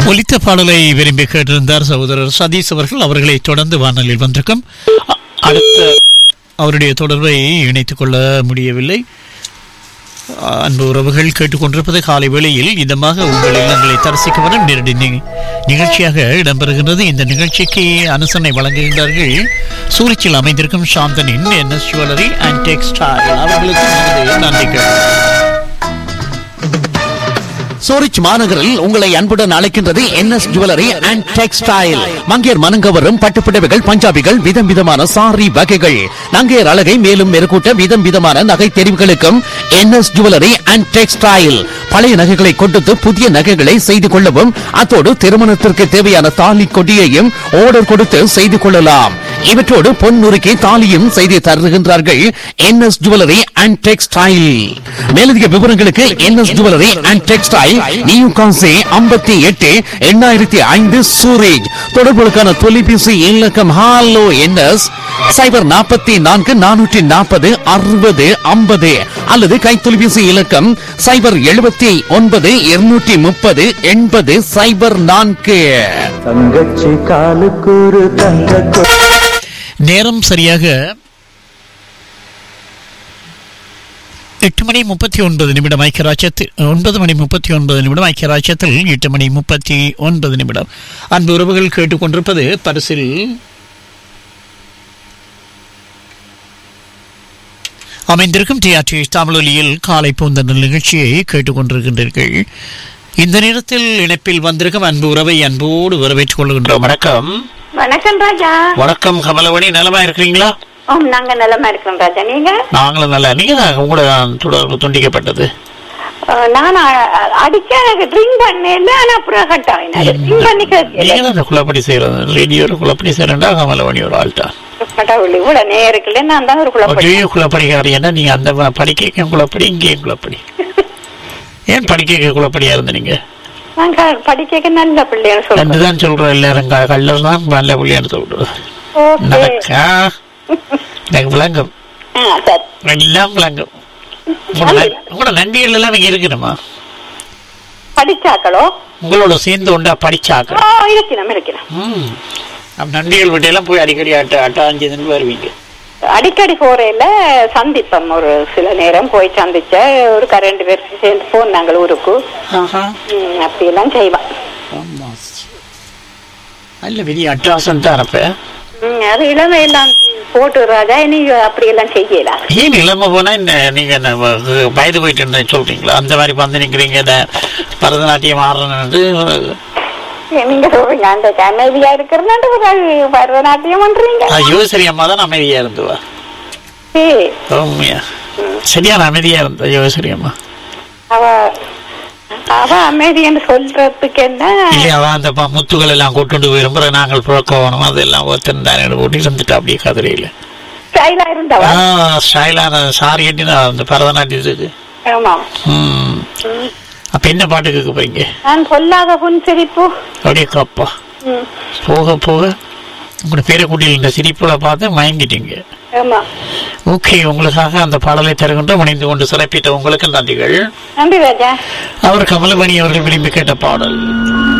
ஒலித்த பாடலை விரும்பி கேட்டிருந்தார் சகோதரர் சதீஷ் அவர்கள் அவர்களை தொடர்ந்து வானொலியில் வந்திருக்கும் அ- அடுத்த அவருடைய தொடர்பை இணைத்துக் கொள்ள முடியவில்லை அன்பு உறவுகள் கேட்டுக்கொண்டிருப்பது காலை வேளையில் இதமாக உங்கள் இல்லங்களை தரிசிக்க வரும் நேரடி நி- நிகழ்ச்சியாக இடம்பெறுகின்றது இந்த நிகழ்ச்சிக்கு அனுசரணை வழங்குகின்றார்கள் சூரிச்சில் அமைந்திருக்கும் சாந்தனின் என்எஸ் ஜுவல்லரி அண்ட் டெக்ஸ்டைல் அவர்களுக்கு நமது நன்றிகள் சூரிச் மாநகரில் உங்களை அன்புடன் அழைக்கின்றது என்எஸ் ஜுவல்லரி அண்ட் டெக்ஸ்டைல் மங்கையர் மனங்கவரும் பட்டுப்புடவைகள் பஞ்சாபிகள் விதம் விதமான சாரி வகைகள் நங்கையர் அழகை மேலும் மெருகூட்ட விதம் விதமான நகை தெரிவுகளுக்கும் என்எஸ் ஜுவல்லரி அண்ட் டெக்ஸ்டைல் பழைய நகைகளை கொடுத்து புதிய நகைகளை செய்து கொள்ளவும் அத்தோடு திருமணத்திற்கு தேவையான தாலி கொடியையும் ஆர்டர் கொடுத்து செய்து கொள்ளலாம் இவற்றோடு பொன் நுறுக்கி தாலியும் செய்து தருகின்றார்கள் என்எஸ் ஜுவல்லரி அண்ட் டெக்ஸ்டைல் மேலதிக விவரங்களுக்கு NS jewellery and textile new கான்சி ஐம்பத்தி எட்டு எண்ணாயிரத்தி ஐந்து சூரேஜ் தொடர்புகளுக்கான தொலைபேசி இலக்கம் ஹாலோ என்எஸ் சைபர் நாற்பத்தி நான்கு நானூற்றி நாற்பது அறுபது ஐம்பது அல்லது கைத்தொலைபேசி இலக்கம் சைபர் எழுபத்தி ஒன்பது இருநூற்றி முப்பது எண்பது சைபர் நான்கு தங்கச்சி காலுக்கூறு தங்க கொ- நேரம் சரியாக எட்டு மணி முப்பத்தி ஒன்பது நிமிடம் ஐக்கியராஜ்யத்தில் ஒன்பது மணி முப்பத்தி ஒன்பது நிமிடம் ஐக்கியராஜ்யத்தில் எட்டு மணி முப்பத்தி ஒன்பது நிமிடம் அன்பு உறவுகள் கேட்டுக்கொண்டிருப்பது பரிசில் அமைந்திருக்கும் டிஆர்டி தமிழொலியில் காலை பூந்தல் நிகழ்ச்சியை கேட்டுக்கொண்டிருக்கின்றீர்கள் இந்த நேரத்தில் இணைப்பில் வந்திருக்கும் அன்பு உறவை அன்போடு வரவேற்றுக் கொள்கின்றோம் வணக்கம் வணக்கம் ராஜா வணக்கம் கமலவணி நலமா இருக்கிறீங்களா ஓம் நாங்க நலமா இருக்கிறோம் ராஜா நீங்க நாங்களும் நல்லா நீங்க தான் உங்களோட தொடர்பு துண்டிக்கப்பட்டது அஹ், நான் அ- அடிச்ச எனக்கு ட்ரிங்க் பண்ணல ஆனா அப்புறம் கட் ஆகினாரு ட்ரிங்க் பண்ணி நீங்க கேட்கல தான் அந்த குழப்படி செய்யறது ரேடியோல குழப்படி செய்யறா கமலவணி ஒரு ஆள்டா கடவுள் இவ்வளவு நேருக்குள்ள நான் தான் ஒரு குழப்பம் ஒரே குழப்படிக்காரி என்ன நீங்க அந்த வ- படிக்கைக்கும் குழப்படி இங்கேயும் குழப்படி ஏன் படிக்க குழப்படியா இருந்த நீங்க நான் க- படிக்க நல்ல பிள்ளைன்னு சொல்றேன் ரெண்டு தான் சொல்றோம் எல்லாரும் க- கள்ளர் தான் நல்ல பிள்ளையான்னு சொல்றது ஓகே நடக்கா எனக்கு விளங்கும் ஆ, சரி எல்லாம் விளங்கும் உங்களோட நன்- உங்களோட நன்றிகள் எல்லாம் நீங்க இருக்கணுமா படிச்சாக்களோ உங்களோட சேர்ந்து உண்டா படிச்சாக்க ஓ இருக்கணும் இருக்கணும் ம் அப்ப நன்றிகள் வீட்டையெல்லாம் போய் அடிக்கடி அட்ட அட்டாஞ்சுன்னு வருவீங்க அடிக்கடி போறையில சந்திப்போம் ஒரு சில நேரம் போய் சந்திச்ச ஒரு க- ரெண்டு பேர் சேர்ந்து போனாங்க ஊருக்கு ஆஹா ம், அப்படியெல்லாம் செய்வான் ஆமா நல்ல பெரிய அட்டாசம் தான் இருப்ப ம், அது இளமை எல்லாம் போட்டு ராஜா இனி அப்படியெல்லாம் செய்யலாம் ஏன் இளம போனா என்ன நீங்க என்ன வ- வயது போயிட்டு என்ன சொல்றீங்களா அந்த மாதிரி வந்து நிக்கிறீங்க இந்த பரதநாட்டியம் ஆடுறேன்னு நீங்க சொல்றீங்க அந்த அமைதியா இருக்கிறனாட்டு பரதநாட்டியம் பண்றீங்க யோசரி அம்மா தான் அமைதியா இருந்துவா ஏய், உண்மையா சரியான அமைதியா இருந்த யோசரி அம்மா அவ அவ அமைதின்னு சொல்றதுக்கு என்ன இல்லையா அவ அந்த ப- முத்துகள் எல்லாம் கொண்டு போயிரும் பிறகு நாங்கள் புறக்கோணும் அதெல்லாம் ஒருத்தன் தானே போட்டு இருந்துட்டு அப்படியே கதிரையில ஸ்டைலா இருந்தவ ஸ்டைலான சாரி கட்டினா அந்த பரதநாட்டியத்துக்கு ஆமா ம். அப்ப என்ன பாட்டு கேட்க போறீங்க நான் சொல்லாத புன் சிரிப்பு அப்படியே கப்பா ம், போக போக உங்களோட பேரக்குட்டியில் இந்த சிரிப்புல பார்த்து மயங்கிட்டீங்க ஆமா ஓகே உங்களுக்காக அந்த பாடலை தருகின்றோம் இணைந்து கொண்டு சிறப்பித்த உங்களுக்கு நன்றிகள் நன்றி ராஜா அவர் கமலமணி அவர்கள் விரும்பி கேட்ட பாடல்